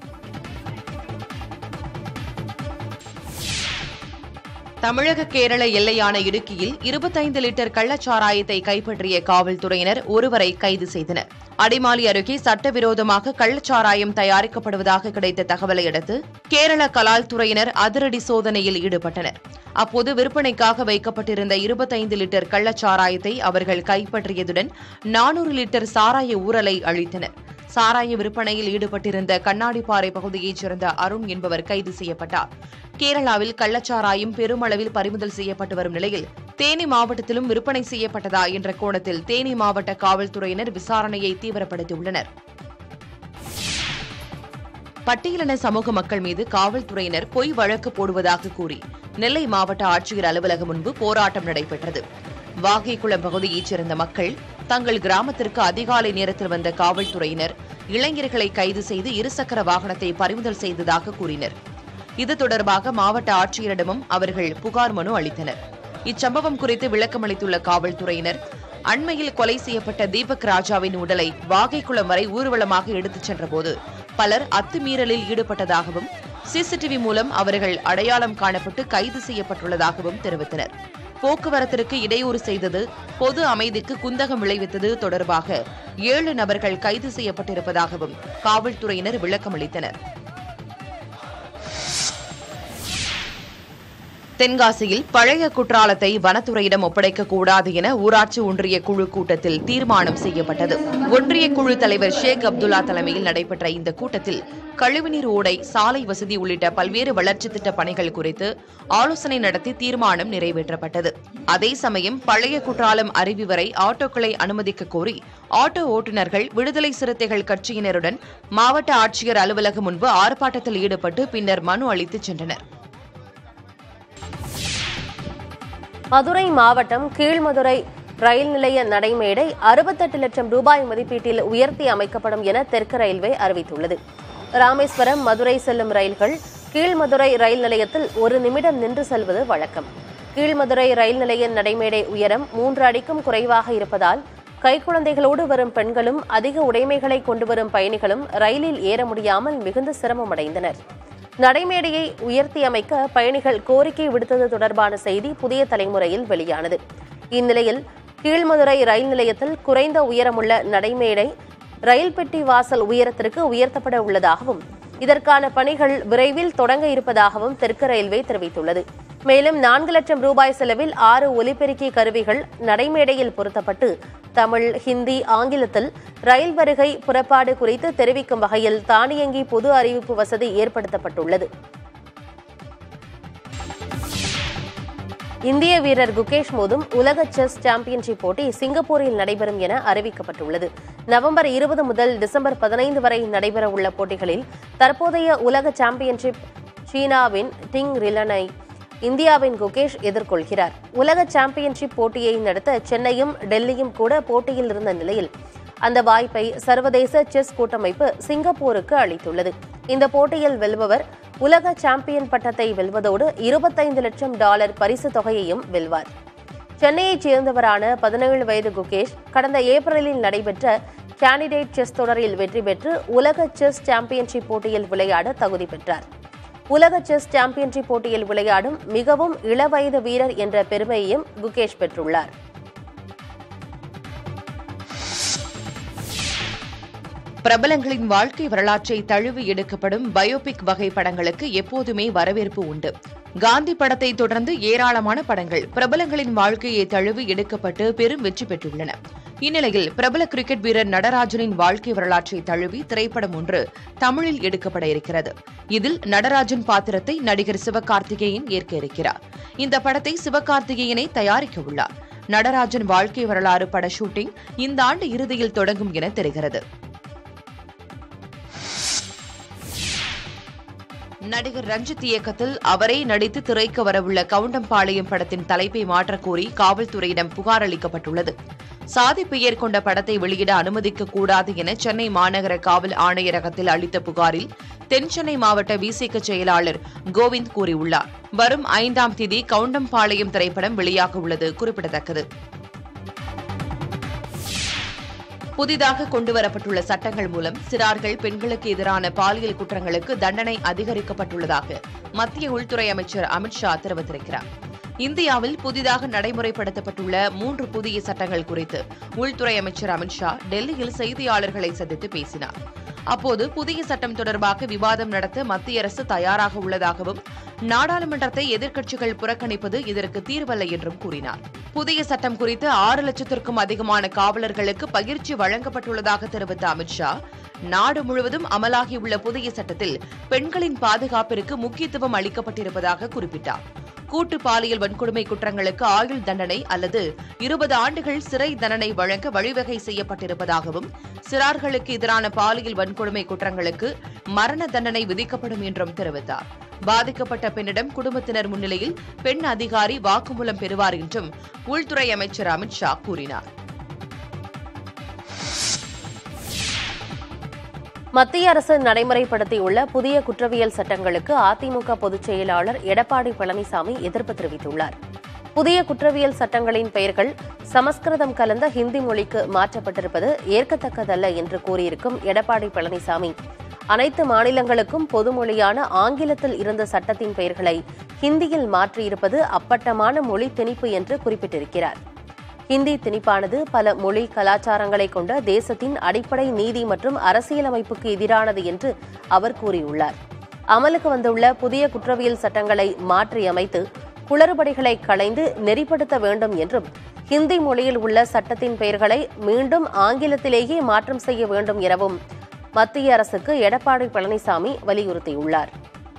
தமிழக கேரள எல்லையான இடுக்கியில் இருபத்தைந்து லிட்டர் கள்ளச்சாராயத்தை கைப்பற்றிய காவல்துறையினர் ஒருவரை கைது செய்தனர் அடிமாலி அருகே சட்டவிரோதமாக கள்ளச்சாராயம் தயாரிக்கப்படுவதாக கிடைத்த தகவலை அடுத்து கேரள கலால் துறையினர் அதிரடி சோதனையில் ஈடுபட்டனர் அப்போது விற்பனைக்காக வைக்கப்பட்டிருந்த இருபத்தைந்து லிட்டர் கள்ளச்சாராயத்தை அவர்கள் கைப்பற்றியதுடன் நானூறு லிட்டர் சாராய ஊரலை அழித்தனர் சாராய விற்பனையில் ஈடுபட்டிருந்த கண்ணாடிப்பாறை பகுதியைச் சேர்ந்த அருண் என்பவர் கைது செய்யப்பட்டார் கேரளாவில் கள்ளச்சாராயம் பெருமளவில் பறிமுதல் செய்யப்பட்டு வரும் நிலையில் தேனி மாவட்டத்திலும் விற்பனை செய்யப்பட்டதா என்ற கோணத்தில் தேனி மாவட்ட காவல்துறையினர் விசாரணையை தீவிரப்படுத்தியுள்ளனர் பட்டியலின சமூக மக்கள் மீது காவல்துறையினர் பொய் வழக்கு போடுவதாக கூறி நெல்லை மாவட்ட ஆட்சியர் அலுவலகம் முன்பு போராட்டம் நடைபெற்றது வாகைக்குளம் பகுதியைச் சேர்ந்த மக்கள் தங்கள் கிராமத்திற்கு அதிகாலை நேரத்தில் வந்த காவல்துறையினர் இளைஞர்களை கைது செய்து இருசக்கர வாகனத்தை பறிமுதல் செய்ததாக கூறினர் இது தொடர்பாக மாவட்ட ஆட்சியரிடமும் அவர்கள் புகார் மனு அளித்தனர் இச்சம்பவம் குறித்து விளக்கமளித்துள்ள காவல்துறையினர் அண்மையில் கொலை செய்யப்பட்ட தீபக் ராஜாவின் உடலை வாகைக்குளம் வரை ஊர்வலமாக எடுத்துச் சென்றபோது பலர் அத்துமீறலில் ஈடுபட்டதாகவும் சிசிடிவி மூலம் அவர்கள் அடையாளம் காணப்பட்டு கைது செய்யப்பட்டுள்ளதாகவும் தெரிவித்தனர் போக்குவரத்திற்கு இடையூறு செய்தது பொது அமைதிக்கு குந்தகம் விளைவித்தது தொடர்பாக ஏழு நபர்கள் கைது செய்யப்பட்டிருப்பதாகவும் காவல்துறையினர் விளக்கமளித்தனர் தென்காசியில் பழைய குற்றாலத்தை வனத்துறையிடம் ஒப்படைக்க கூடாது என ஊராட்சி ஒன்றிய குழு கூட்டத்தில் தீர்மானம் செய்யப்பட்டது ஒன்றிய குழு தலைவர் ஷேக் அப்துல்லா தலைமையில் நடைபெற்ற இந்த கூட்டத்தில் கழிவுநீர் ஓடை சாலை வசதி உள்ளிட்ட பல்வேறு வளர்ச்சித் திட்ட பணிகள் குறித்து ஆலோசனை நடத்தி தீர்மானம் நிறைவேற்றப்பட்டது அதே சமயம் பழைய குற்றாலம் அருவி வரை ஆட்டோக்களை அனுமதிக்க கோரி ஆட்டோ ஓட்டுநர்கள் விடுதலை சிறுத்தைகள் கட்சியினருடன் மாவட்ட ஆட்சியர் அலுவலகம் முன்பு ஆர்ப்பாட்டத்தில் ஈடுபட்டு பின்னர் மனு அளித்துச் சென்றனர் மதுரை மாவட்டம் கீழ்மதுரை ரயில் நிலைய நடைமேடை அறுபத்தெட்டு லட்சம் ரூபாய் மதிப்பீட்டில் உயர்த்தி அமைக்கப்படும் என தெற்கு ரயில்வே அறிவித்துள்ளது ராமேஸ்வரம் மதுரை செல்லும் ரயில்கள் கீழ்மதுரை ரயில் நிலையத்தில் ஒரு நிமிடம் நின்று செல்வது வழக்கம் கீழ்மதுரை ரயில் நிலைய நடைமேடை உயரம் மூன்று அடிக்கும் குறைவாக இருப்பதால் கைக்குழந்தைகளோடு வரும் பெண்களும் அதிக உடைமைகளை கொண்டு வரும் பயணிகளும் ரயிலில் ஏற முடியாமல் மிகுந்த சிரமமடைந்தனர் நடைமேடையை உயர்த்தி அமைக்க பயணிகள் கோரிக்கை விடுத்தது தொடர்பான செய்தி புதிய தலைமுறையில் வெளியானது இந்நிலையில் கீழ்மதுரை ரயில் நிலையத்தில் குறைந்த உயரமுள்ள நடைமேடை ரயில் பெட்டி வாசல் உயரத்திற்கு உயர்த்தப்பட உள்ளதாகவும் இதற்கான பணிகள் விரைவில் தொடங்க இருப்பதாகவும் தெற்கு ரயில்வே தெரிவித்துள்ளது மேலும் நான்கு லட்சம் ரூபாய் செலவில் ஆறு ஒலிபெருக்கி கருவிகள் நடைமேடையில் பொருத்தப்பட்டு தமிழ் ஹிந்தி ஆங்கிலத்தில் ரயில் வருகை புறப்பாடு குறித்து தெரிவிக்கும் வகையில் தானியங்கி பொது அறிவிப்பு வசதி ஏற்படுத்தப்பட்டுள்ளது இந்திய வீரர் குகேஷ் மோதும் உலக செஸ் சாம்பியன்ஷிப் போட்டி சிங்கப்பூரில் நடைபெறும் என அறிவிக்கப்பட்டுள்ளது நவம்பர் இருபது முதல் டிசம்பர் பதினைந்து வரை நடைபெறவுள்ள போட்டிகளில் தற்போதைய உலக சாம்பியன்ஷிப் சீனாவின் டிங் ரிலனை இந்தியாவின் குகேஷ் எதிர்கொள்கிறார் உலக சாம்பியன்ஷிப் போட்டியை நடத்த சென்னையும் டெல்லியும் கூட போட்டியில் இருந்த நிலையில் அந்த வாய்ப்பை சர்வதேச செஸ் கூட்டமைப்பு சிங்கப்பூருக்கு அளித்துள்ளது இந்த போட்டியில் வெல்பவர் உலக சாம்பியன் பட்டத்தை வெல்வதோடு இருபத்தைந்து லட்சம் டாலர் பரிசு தொகையையும் வெல்வார் சென்னையைச் சேர்ந்தவரான பதினேழு வயது குகேஷ் கடந்த ஏப்ரலில் நடைபெற்ற கேண்டிடேட் செஸ் தொடரில் வெற்றி பெற்று உலக செஸ் சாம்பியன்ஷிப் போட்டியில் விளையாட தகுதி பெற்றார் உலக செஸ் சாம்பியன்ஷிப் போட்டியில் விளையாடும் மிகவும் இளவயது வீரர் என்ற பெருமையையும் குகேஷ் பெற்றுள்ளார் பிரபலங்களின் வாழ்க்கை வரலாற்றை தழுவி எடுக்கப்படும் பயோபிக் வகை படங்களுக்கு எப்போதுமே வரவேற்பு உண்டு காந்தி படத்தை தொடர்ந்து ஏராளமான படங்கள் பிரபலங்களின் வாழ்க்கையை தழுவி எடுக்கப்பட்டு பெரும் வெற்றி பெற்றுள்ளன இந்நிலையில் பிரபல கிரிக்கெட் வீரர் நடராஜனின் வாழ்க்கை வரலாற்றை தழுவி திரைப்படம் ஒன்று தமிழில் எடுக்கப்பட இருக்கிறது இதில் நடராஜன் பாத்திரத்தை நடிகர் சிவகார்த்திகேயன் ஏற்க இருக்கிறார் இந்த படத்தை சிவகார்த்திகேயனை தயாரிக்க உள்ளார் நடராஜன் வாழ்க்கை வரலாறு பட ஷூட்டிங் இந்த ஆண்டு இறுதியில் தொடங்கும் என தெரிகிறது நடிகர் ரஞ்சித் இயக்கத்தில் அவரே நடித்து திரைக்கு வரவுள்ள கவுண்டம்பாளையம் படத்தின் தலைப்பை மாற்றக் கோரி காவல்துறையிடம் புகார் அளிக்கப்பட்டுள்ளது சாதி பெயர் கொண்ட படத்தை வெளியிட அனுமதிக்க கூடாது என சென்னை மாநகர காவல் ஆணையரகத்தில் அளித்த புகாரில் தென்சென்னை மாவட்ட விசிக செயலாளர் கோவிந்த் கூறியுள்ளார் வரும் ஐந்தாம் தேதி கவுண்டம்பாளையம் திரைப்படம் வெளியாக உள்ளது குறிப்பிடத்தக்கது புதிதாக கொண்டுவரப்பட்டுள்ள சட்டங்கள் மூலம் சிறார்கள் பெண்களுக்கு எதிரான பாலியல் குற்றங்களுக்கு தண்டனை அதிகரிக்கப்பட்டுள்ளதாக மத்திய உள்துறை அமைச்சர் அமித் ஷா தெரிவித்திருக்கிறார் இந்தியாவில் புதிதாக நடைமுறைப்படுத்தப்பட்டுள்ள மூன்று புதிய சட்டங்கள் குறித்து உள்துறை அமைச்சர் அமித் ஷா டெல்லியில் செய்தியாளர்களை சந்தித்து பேசினார் அப்போது புதிய சட்டம் தொடர்பாக விவாதம் நடத்த மத்திய அரசு தயாராக உள்ளதாகவும் நாடாளுமன்றத்தை எதிர்க்கட்சிகள் புறக்கணிப்பது இதற்கு தீர்வல்ல என்றும் கூறினார் புதிய சட்டம் குறித்து ஆறு லட்சத்திற்கும் அதிகமான காவலர்களுக்கு பயிற்சி வழங்கப்பட்டுள்ளதாக தெரிவித்த அமித் ஷா நாடு முழுவதும் அமலாகியுள்ள புதிய சட்டத்தில் பெண்களின் பாதுகாப்பிற்கு முக்கியத்துவம் அளிக்கப்பட்டிருப்பதாக குறிப்பிட்டார் கூட்டு பாலியல் வன்கொடுமை குற்றங்களுக்கு ஆயுள் தண்டனை அல்லது இருபது ஆண்டுகள் சிறை தண்டனை வழங்க வழிவகை செய்யப்பட்டிருப்பதாகவும் சிறார்களுக்கு எதிரான பாலியல் வன்கொடுமை குற்றங்களுக்கு மரண தண்டனை விதிக்கப்படும் என்றும் தெரிவித்தார் பாதிக்கப்பட்ட பெண்ணிடம் குடும்பத்தினர் முன்னிலையில் பெண் அதிகாரி வாக்குமூலம் பெறுவார் என்றும் உள்துறை அமைச்சர் அமித் ஷா கூறினார் மத்திய அரசு நடைமுறைப்படுத்தியுள்ள புதிய குற்றவியல் சட்டங்களுக்கு அதிமுக பொதுச் செயலாளர் எடப்பாடி பழனிசாமி எதிர்ப்பு தெரிவித்துள்ளார் புதிய குற்றவியல் சட்டங்களின் பெயர்கள் சமஸ்கிருதம் கலந்த ஹிந்தி மொழிக்கு மாற்றப்பட்டிருப்பது ஏற்கத்தக்கதல்ல என்று கூறியிருக்கும் எடப்பாடி பழனிசாமி அனைத்து மாநிலங்களுக்கும் பொதுமொழியான ஆங்கிலத்தில் இருந்த சட்டத்தின் பெயர்களை ஹிந்தியில் மாற்றியிருப்பது அப்பட்டமான மொழி திணிப்பு என்று குறிப்பிட்டிருக்கிறார் ஹிந்தி திணிப்பானது பல மொழி கலாச்சாரங்களை கொண்ட தேசத்தின் அடிப்படை நீதி மற்றும் அரசியலமைப்புக்கு எதிரானது என்று அவர் கூறியுள்ளார் அமலுக்கு வந்துள்ள புதிய குற்றவியல் சட்டங்களை மாற்றியமைத்து குளறுபடிகளை களைந்து நெறிப்படுத்த வேண்டும் என்றும் ஹிந்தி மொழியில் உள்ள சட்டத்தின் பெயர்களை மீண்டும் ஆங்கிலத்திலேயே மாற்றம் செய்ய வேண்டும் எனவும் மத்திய அரசுக்கு எடப்பாடி பழனிசாமி வலியுறுத்தியுள்ளார்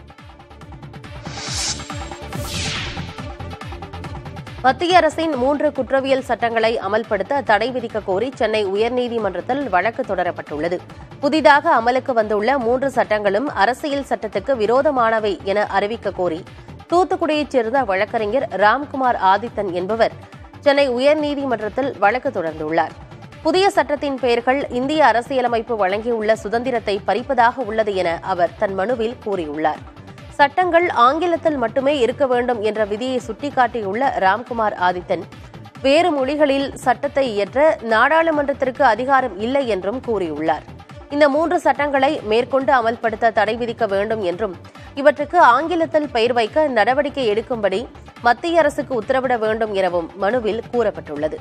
மத்திய அரசின் மூன்று குற்றவியல் சட்டங்களை அமல்படுத்த தடை விதிக்க கோரி சென்னை உயர்நீதிமன்றத்தில் வழக்கு தொடரப்பட்டுள்ளது புதிதாக அமலுக்கு வந்துள்ள மூன்று சட்டங்களும் அரசியல் சட்டத்துக்கு விரோதமானவை என அறிவிக்க கோரி தூத்துக்குடியைச் சேர்ந்த வழக்கறிஞர் ராம்குமார் ஆதித்தன் என்பவர் சென்னை உயர்நீதிமன்றத்தில் வழக்கு தொடர்ந்துள்ளார் புதிய சட்டத்தின் பெயர்கள் இந்திய அரசியலமைப்பு வழங்கியுள்ள சுதந்திரத்தை பறிப்பதாக உள்ளது என அவர் தன் மனுவில் கூறியுள்ளார் சட்டங்கள் ஆங்கிலத்தில் மட்டுமே இருக்க வேண்டும் என்ற விதியை சுட்டிக்காட்டியுள்ள ராம்குமார் ஆதித்தன் வேறு மொழிகளில் சட்டத்தை இயற்ற நாடாளுமன்றத்திற்கு அதிகாரம் இல்லை என்றும் கூறியுள்ளார் இந்த மூன்று சட்டங்களை மேற்கொண்டு அமல்படுத்த தடை விதிக்க வேண்டும் என்றும் இவற்றுக்கு ஆங்கிலத்தில் பெயர் வைக்க நடவடிக்கை எடுக்கும்படி மத்திய அரசுக்கு உத்தரவிட வேண்டும் எனவும் மனுவில் கூறப்பட்டுள்ளது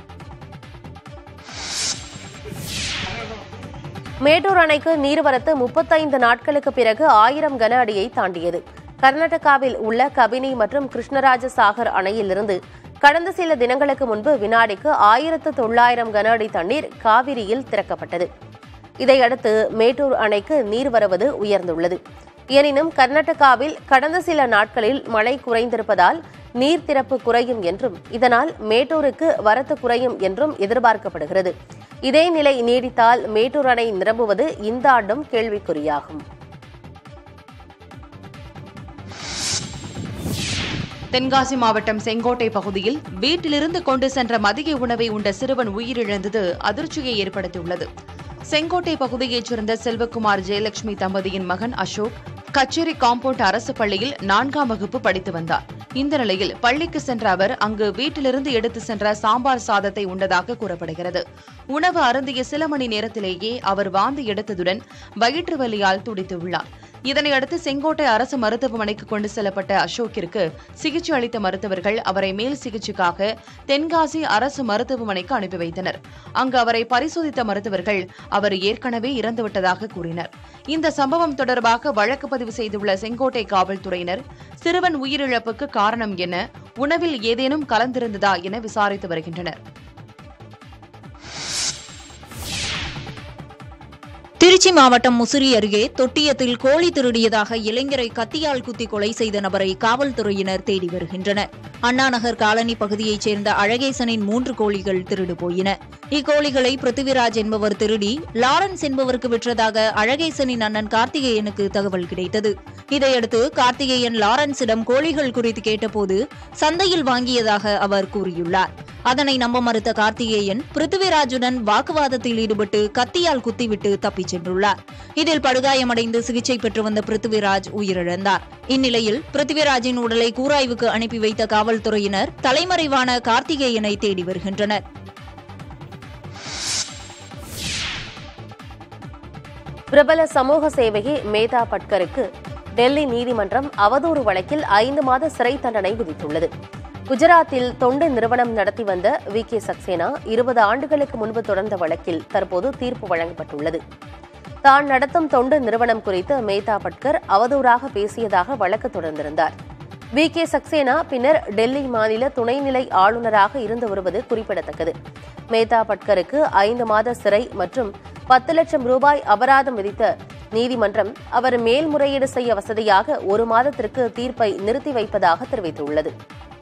மேட்டூர் அணைக்கு நீர்வரத்து முப்பத்தைந்து நாட்களுக்கு பிறகு ஆயிரம் கன அடியை தாண்டியது கர்நாடகாவில் உள்ள கபினி மற்றும் கிருஷ்ணராஜ சாகர் அணையிலிருந்து கடந்த சில தினங்களுக்கு முன்பு வினாடிக்கு ஆயிரத்து தொள்ளாயிரம் கன அடி தண்ணீர் காவிரியில் திறக்கப்பட்டது இதையடுத்து மேட்டூர் அணைக்கு நீர் வரவது உயர்ந்துள்ளது எனினும் கர்நாடகாவில் கடந்த சில நாட்களில் மழை குறைந்திருப்பதால் நீர் திறப்பு குறையும் என்றும் இதனால் மேட்டூருக்கு வரத்து குறையும் என்றும் எதிர்பார்க்கப்படுகிறது இதே நிலை நீடித்தால் மேட்டூர் அணை நிரம்புவது இந்த ஆண்டும் கேள்விக்குறியாகும் தென்காசி மாவட்டம் செங்கோட்டை பகுதியில் வீட்டிலிருந்து கொண்டு சென்ற மதிய உணவை உண்ட சிறுவன் உயிரிழந்தது அதிர்ச்சியை ஏற்படுத்தியுள்ளது செங்கோட்டை பகுதியைச் சேர்ந்த செல்வகுமார் ஜெயலட்சுமி தம்பதியின் மகன் அசோக் கச்சேரி காம்பவுண்ட் அரசு பள்ளியில் நான்காம் வகுப்பு படித்து வந்தார் இந்த நிலையில் பள்ளிக்கு சென்ற அவர் அங்கு வீட்டிலிருந்து எடுத்து சென்ற சாம்பார் சாதத்தை உண்டதாக கூறப்படுகிறது உணவு அருந்திய சில மணி நேரத்திலேயே அவர் வாந்தி எடுத்ததுடன் வயிற்று வலியால் துடித்துள்ளார் இதனையடுத்து செங்கோட்டை அரசு மருத்துவமனைக்கு கொண்டு செல்லப்பட்ட அசோக்கிற்கு சிகிச்சை அளித்த மருத்துவர்கள் அவரை மேல் சிகிச்சைக்காக தென்காசி அரசு மருத்துவமனைக்கு அனுப்பி வைத்தனர் அங்கு அவரை பரிசோதித்த மருத்துவர்கள் அவர் ஏற்கனவே இறந்துவிட்டதாக கூறினர் இந்த சம்பவம் தொடர்பாக வழக்கு பதிவு செய்துள்ள செங்கோட்டை காவல்துறையினர் சிறுவன் உயிரிழப்புக்கு காரணம் என்ன உணவில் ஏதேனும் கலந்திருந்ததா என விசாரித்து வருகின்றனர் திருச்சி மாவட்டம் முசிறி அருகே தொட்டியத்தில் கோழி திருடியதாக இளைஞரை கத்தியால் குத்தி கொலை செய்த நபரை காவல்துறையினர் தேடி வருகின்றனர் அண்ணாநகர் காலனி பகுதியைச் சேர்ந்த அழகேசனின் மூன்று கோழிகள் திருடு போயின இக்கோழிகளை பிருத்திவிராஜ் என்பவர் திருடி லாரன்ஸ் என்பவருக்கு விற்றதாக அழகேசனின் அண்ணன் கார்த்திகேயனுக்கு தகவல் கிடைத்தது இதையடுத்து கார்த்திகேயன் லாரன்ஸிடம் கோழிகள் குறித்து கேட்டபோது சந்தையில் வாங்கியதாக அவர் கூறியுள்ளார் அதனை நம்ப மறுத்த கார்த்திகேயன் பிருத்திவிராஜுடன் வாக்குவாதத்தில் ஈடுபட்டு கத்தியால் குத்திவிட்டு தப்பிச் சென்றுள்ளார் இதில் படுகாயமடைந்து சிகிச்சை பெற்று வந்த பிருத்திவிராஜ் உயிரிழந்தார் இந்நிலையில் பிருத்திவிராஜின் உடலை கூராய்வுக்கு அனுப்பி வைத்த காவல்துறையினர் தலைமறைவான கார்த்திகேயனை தேடி வருகின்றனர் பிரபல சமூக சேவகி மேதா பட்கருக்கு டெல்லி நீதிமன்றம் அவதூறு வழக்கில் ஐந்து மாத சிறை தண்டனை விதித்துள்ளது குஜராத்தில் தொண்டு நிறுவனம் நடத்தி வந்த வி கே சக்சேனா இருபது ஆண்டுகளுக்கு முன்பு தொடர்ந்த வழக்கில் தற்போது தீர்ப்பு வழங்கப்பட்டுள்ளது தான் நடத்தும் தொண்டு நிறுவனம் குறித்து மேதா பட்கர் அவதூறாக பேசியதாக வழக்கு தொடர்ந்திருந்தார் வி கே சக்சேனா பின்னர் டெல்லி மாநில துணைநிலை ஆளுநராக இருந்து வருவது குறிப்பிடத்தக்கது மேதா பட்கருக்கு ஐந்து மாத சிறை மற்றும் பத்து லட்சம் ரூபாய் அபராதம் விதித்த நீதிமன்றம் அவர் மேல்முறையீடு செய்ய வசதியாக ஒரு மாதத்திற்கு தீர்ப்பை நிறுத்தி வைப்பதாக தெரிவித்துள்ளது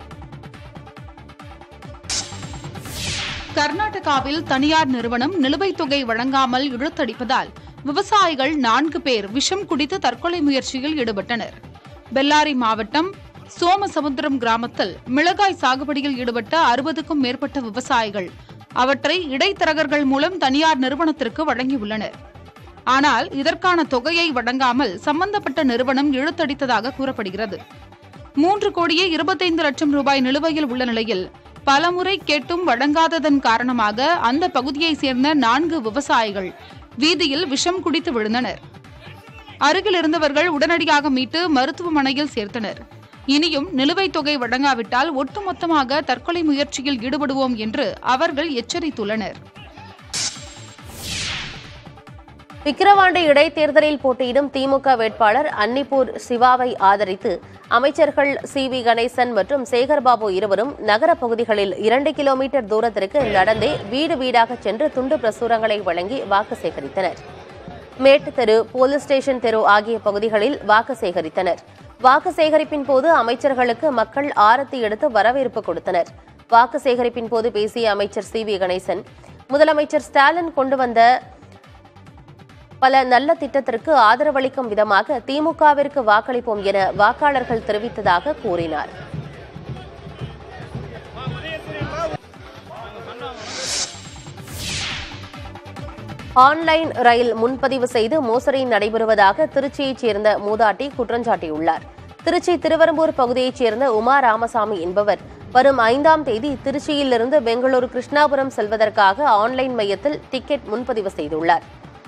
கர்நாடகாவில் தனியார் நிறுவனம் நிலுவைத் தொகை வழங்காமல் இழுத்தடிப்பதால் விவசாயிகள் நான்கு பேர் விஷம் குடித்து தற்கொலை முயற்சியில் ஈடுபட்டனர் பெல்லாரி மாவட்டம் சோமசமுத்திரம் கிராமத்தில் மிளகாய் சாகுபடியில் ஈடுபட்ட அறுபதுக்கும் மேற்பட்ட விவசாயிகள் அவற்றை இடைத்தரகர்கள் மூலம் தனியார் நிறுவனத்திற்கு வழங்கியுள்ளனர் ஆனால் இதற்கான தொகையை வழங்காமல் சம்பந்தப்பட்ட நிறுவனம் இழுத்தடித்ததாக கூறப்படுகிறது மூன்று கோடியே இருபத்தைந்து லட்சம் ரூபாய் நிலுவையில் உள்ள நிலையில் பலமுறை கேட்டும் வழங்காததன் காரணமாக அந்த பகுதியைச் சேர்ந்த நான்கு விவசாயிகள் வீதியில் விஷம் குடித்து விழுந்தனர் அருகில் இருந்தவர்கள் உடனடியாக மீட்டு மருத்துவமனையில் சேர்த்தனர் இனியும் நிலுவைத் தொகை வழங்காவிட்டால் ஒட்டுமொத்தமாக தற்கொலை முயற்சியில் ஈடுபடுவோம் என்று அவர்கள் எச்சரித்துள்ளனர் விக்கிரவாண்டி இடைத்தேர்தலில் போட்டியிடும் திமுக வேட்பாளர் அன்னிப்பூர் சிவாவை ஆதரித்து அமைச்சர்கள் சி வி கணேசன் மற்றும் சேகர்பாபு இருவரும் நகர பகுதிகளில் இரண்டு கிலோமீட்டர் தூரத்திற்கு நடந்தே வீடு வீடாக சென்று துண்டு பிரசுரங்களை வழங்கி வாக்கு சேகரித்தனர் மேட்டு தெரு போலீஸ் ஸ்டேஷன் தெரு ஆகிய பகுதிகளில் வாக்கு சேகரித்தனர் வாக்கு சேகரிப்பின் போது அமைச்சர்களுக்கு மக்கள் ஆரத்தி எடுத்து வரவேற்பு கொடுத்தனர் வாக்கு சேகரிப்பின் போது பேசிய அமைச்சர் சி வி கணேசன் முதலமைச்சர் ஸ்டாலின் கொண்டு வந்த பல நல்ல திட்டத்திற்கு ஆதரவளிக்கும் விதமாக திமுகவிற்கு வாக்களிப்போம் என வாக்காளர்கள் தெரிவித்ததாக கூறினார் ஆன்லைன் ரயில் முன்பதிவு செய்து மோசடி நடைபெறுவதாக திருச்சியைச் சேர்ந்த மூதாட்டி குற்றஞ்சாட்டியுள்ளார் திருச்சி திருவரம்பூர் பகுதியைச் சேர்ந்த உமா ராமசாமி என்பவர் வரும் ஐந்தாம் தேதி திருச்சியிலிருந்து பெங்களூரு கிருஷ்ணாபுரம் செல்வதற்காக ஆன்லைன் மையத்தில் டிக்கெட் முன்பதிவு செய்துள்ளார்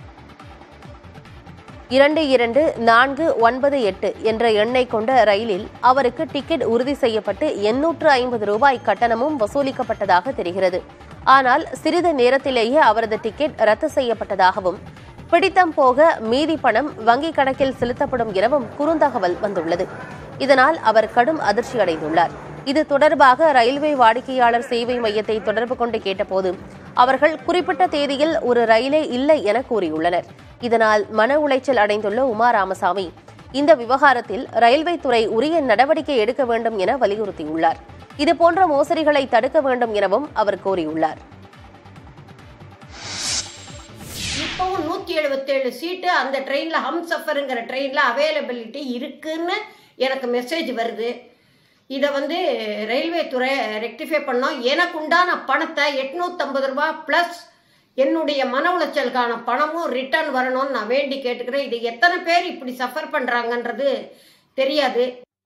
இரண்டு இரண்டு நான்கு ஒன்பது எட்டு என்ற எண்ணை கொண்ட ரயிலில் அவருக்கு டிக்கெட் உறுதி செய்யப்பட்டு எண்ணூற்று ஐம்பது ரூபாய் கட்டணமும் வசூலிக்கப்பட்டதாக தெரிகிறது ஆனால் சிறிது நேரத்திலேயே அவரது டிக்கெட் ரத்து செய்யப்பட்டதாகவும் பிடித்தம் போக மீதி பணம் வங்கிக் கணக்கில் செலுத்தப்படும் எனவும் குறுந்தகவல் வந்துள்ளது இதனால் அவர் கடும் அதிர்ச்சி அடைந்துள்ளார் இது தொடர்பாக ரயில்வே வாடிக்கையாளர் சேவை மையத்தை தொடர்பு கொண்டு கேட்டபோது அவர்கள் குறிப்பிட்ட தேதியில் ஒரு ரயிலே இல்லை என கூறியுள்ளனர் இதனால் மன உளைச்சல் அடைந்துள்ள உமா ராமசாமி இந்த விவகாரத்தில் ரயில்வே துறை உரிய நடவடிக்கை எடுக்க வேண்டும் என வலியுறுத்தியுள்ளார் இதுபோன்ற மோசடிகளை தடுக்க வேண்டும் எனவும் அவர் கோரியுள்ளார் இப்போவும் நூற்றி எழுபத்தேழு சீட்டு அந்த ட்ரெயினில் ஹம்சஃபருங்கிற ட்ரெயினில் அவைலபிலிட்டி இருக்குன்னு எனக்கு மெசேஜ் வருது இதை வந்து ரயில்வே துறை ரெக்டிஃபை பண்ணோம் எனக்கு உண்டான பணத்தை எட்நூற்றம்பது ரூபா ப்ளஸ் என்னுடைய மன உளைச்சலுக்கான பணமும் ரிட்டர்ன் வரணும்னு நான் வேண்டி கேட்டுக்கிறேன் இது எத்தனை பேர் இப்படி சஃபர் பண்ணுறாங்கன்றது தெரியாது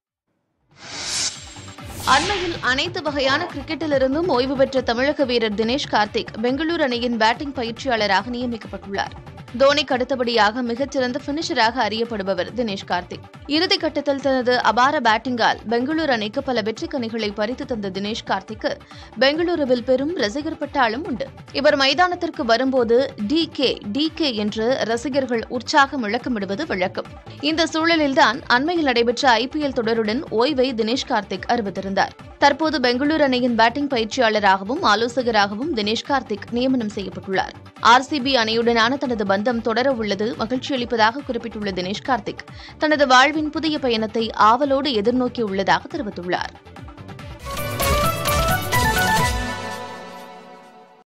அண்மையில் அனைத்து வகையான கிரிக்கெட்டிலிருந்தும் ஓய்வு பெற்ற தமிழக வீரர் தினேஷ் கார்த்திக் பெங்களூரு அணியின் பேட்டிங் பயிற்சியாளராக நியமிக்கப்பட்டுள்ளார் தோனிக்கு அடுத்தபடியாக மிகச்சிறந்த பினிஷராக அறியப்படுபவர் தினேஷ் கார்த்திக் இறுதிக் கட்டத்தில் தனது அபார பேட்டிங்கால் பெங்களூரு அணிக்கு பல வெற்றி கனிகளை பறித்து தந்த தினேஷ் கார்த்திக்கு பெங்களூருவில் பெரும் ரசிகர் பட்டாளம் உண்டு இவர் மைதானத்திற்கு வரும்போது டி கே டி கே என்று ரசிகர்கள் உற்சாகம் முழக்கமிடுவது வழக்கம் இந்த சூழலில்தான் அண்மையில் நடைபெற்ற ஐபிஎல் தொடருடன் ஓய்வை தினேஷ் கார்த்திக் அறிவித்திருந்தார் தற்போது பெங்களூரு அணியின் பேட்டிங் பயிற்சியாளராகவும் ஆலோசகராகவும் தினேஷ் கார்த்திக் நியமனம் செய்யப்பட்டுள்ளார் ஆர்சிபி அணியுடனான தனது பந்தம் தொடர உள்ளது மகிழ்ச்சி அளிப்பதாக குறிப்பிட்டுள்ள தினேஷ் கார்த்திக் தனது வாழ்வின் புதிய பயணத்தை ஆவலோடு எதிர்நோக்கியுள்ளதாக தெரிவித்துள்ளார்